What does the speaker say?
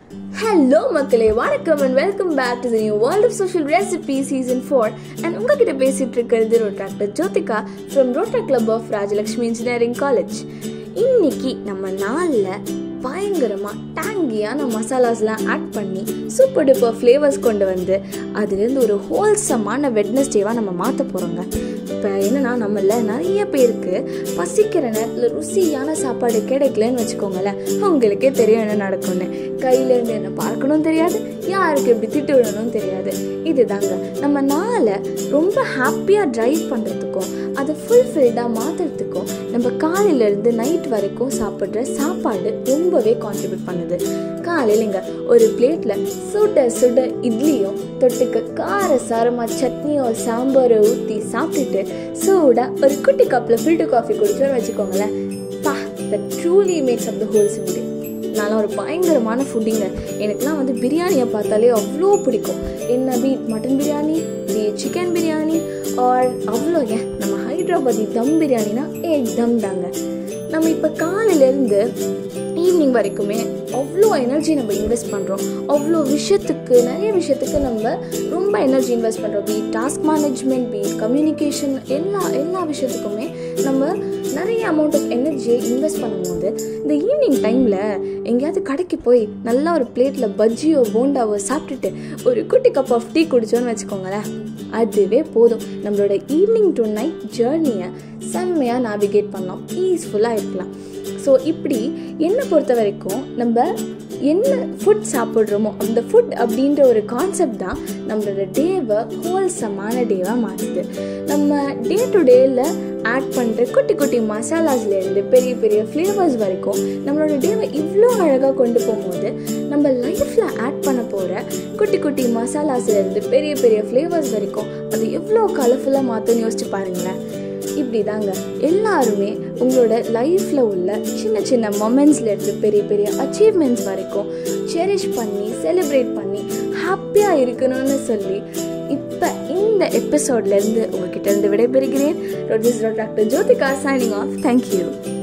hello மக்களே வணக்கம் and welcome back to the new world of social recipe season four and உங்ககிட்ட பேசிட்டு இருக்கிறது ரோட்ராக்டர் ஜோதிகா ஃப்ரம் ரோட்டா club of Rajalakshmi engineering college இன்னைக்கு நம்ம நாளில் பயங்கரமாக டேங்கியான மசாலாஸ்லாம் ஆட் பண்ணி சூப்பர் டூப்பர் ஃப்ளேவர்ஸ் கொண்டு வந்து அதுலேருந்து ஒரு ஹோல்சமான வெட்னஸ்டேவாக நம்ம மாற்ற போகிறோங்க இப்போ என்னன்னா நம்மள நிறைய பேருக்கு பசிக்கிற நேரத்தில் ருசியான சாப்பாடு கிடைக்கலன்னு வச்சுக்கோங்களேன் உங்களுக்கே தெரியும் என்ன நடக்கும்னு கையிலேருந்து என்ன பார்க்கணும் தெரியாது யாருக்கு எப்படி திட்டு விடணும் தெரியாது இதுதாங்க நம்ம நாளை ரொம்ப ஹாப்பியாக ட்ரைவ் பண்ணுறதுக்கும் அதை ஃபுல்ஃபில்டாக மாற்றுறதுக்கும் நம்ம காலையிலேருந்து நைட் வரைக்கும் சாப்பிட்ற சாப்பாடு ரொம்பவே கான்ட்ரிபியூட் பண்ணுது காலையில் இங்கே ஒரு பிளேட்டில் சுட சுட இட்லியும் தொட்டுக்க கார சாரமாக சட்னியோ சாம்பாரோ ஊற்றி சாப்பிட்டுட்டு சூடாக ஒரு குட்டி கப்பில் ஃபில்டர் காஃபி குடிச்சோன்னு வச்சுக்கோங்களேன் பா the truly makes of the wholesome day நான்லாம் ஒரு பயங்கரமான ஃபுட்டிங்க எனக்குலாம் வந்து பிரியாணியை பார்த்தாலே அவ்வளோ பிடிக்கும் என்ன beat mutton biryani beat chicken biryani or அவ்வளோ ஏன் நம்ம ஹைதராபாதி தம் பிரியாணினா ஏ தம் தாங்க நம்ம இப்போ காலையிலேருந்து ஈவினிங் வரைக்குமே அவ்வளோ எனர்ஜி நம்ம இன்வெஸ்ட் பண்ணுறோம் அவ்வளோ விஷயத்துக்கு நிறைய விஷயத்துக்கு நம்ம ரொம்ப எனர்ஜி இன்வெஸ்ட் பண்ணுறோம் be task management be communication எல்லா எல்லா விஷயத்துக்குமே நம்ம நிறைய அமௌண்ட் ஆஃப் எனர்ஜியை இன்வெஸ்ட் பண்ணும்போது இந்த ஈவினிங் டைமில் எங்கேயாவது கடைக்கு போய் நல்லா ஒரு பிளேட்டில் பஜ்ஜியோ போண்டாவோ சாப்பிட்டுட்டு ஒரு குட்டி கப் ஆஃப் டீ குடிச்சோன்னு வச்சுக்கோங்களேன் அதுவே போதும் நம்மளோட ஈவினிங் டு நைட் ஜேர்னியை செம்மையாக நேவிகேட் பண்ணலாம் பீஸ்ஃபுல்லாக இருக்கலாம் ஸோ இப்படி என்னை பொறுத்த வரைக்கும் நம்ம என்ன ஃபுட் சாப்பிட்றோமோ அந்த ஃபுட் அப்படின்ற ஒரு கான்செப்ட் தான் நம்மளோட டேவை ஹோல்சமான டேவாக மாற்றுது நம்ம டே டு டேயில் ஆட் பண்ணுற குட்டி குட்டி மசாலாஸ்லேருந்து பெரிய பெரிய ஃப்ளேவர்ஸ் வரைக்கும் நம்மளோட டேவை இவ்வளோ அழகாக கொண்டு போகும்போது நம்ம லைஃப்பில் ஆட் பண்ண போகிற குட்டி குட்டி மசாலாஸ்லேருந்து பெரிய பெரிய ஃப்ளேவர்ஸ் வரைக்கும் அது எவ்வளோ கலர்ஃபுல்லாக மாற்றுன்னு யோசிச்சு பாருங்களேன் இப்படி தாங்க எல்லாருமே உங்களோட லைஃப்பில் உள்ள சின்ன சின்ன மொமெண்ட்ஸ்லேருந்து பெரிய பெரிய அச்சீவ்மெண்ட்ஸ் வரைக்கும் செரிஷ் பண்ணி செலிப்ரேட் பண்ணி ஹாப்பியாக இருக்கணும்னு சொல்லி இப்போ இந்த எபிசோட்லேருந்து உங்ககிட்ட இருந்து விடைபெறுகிறேன் doctor Jyothika signing off thank you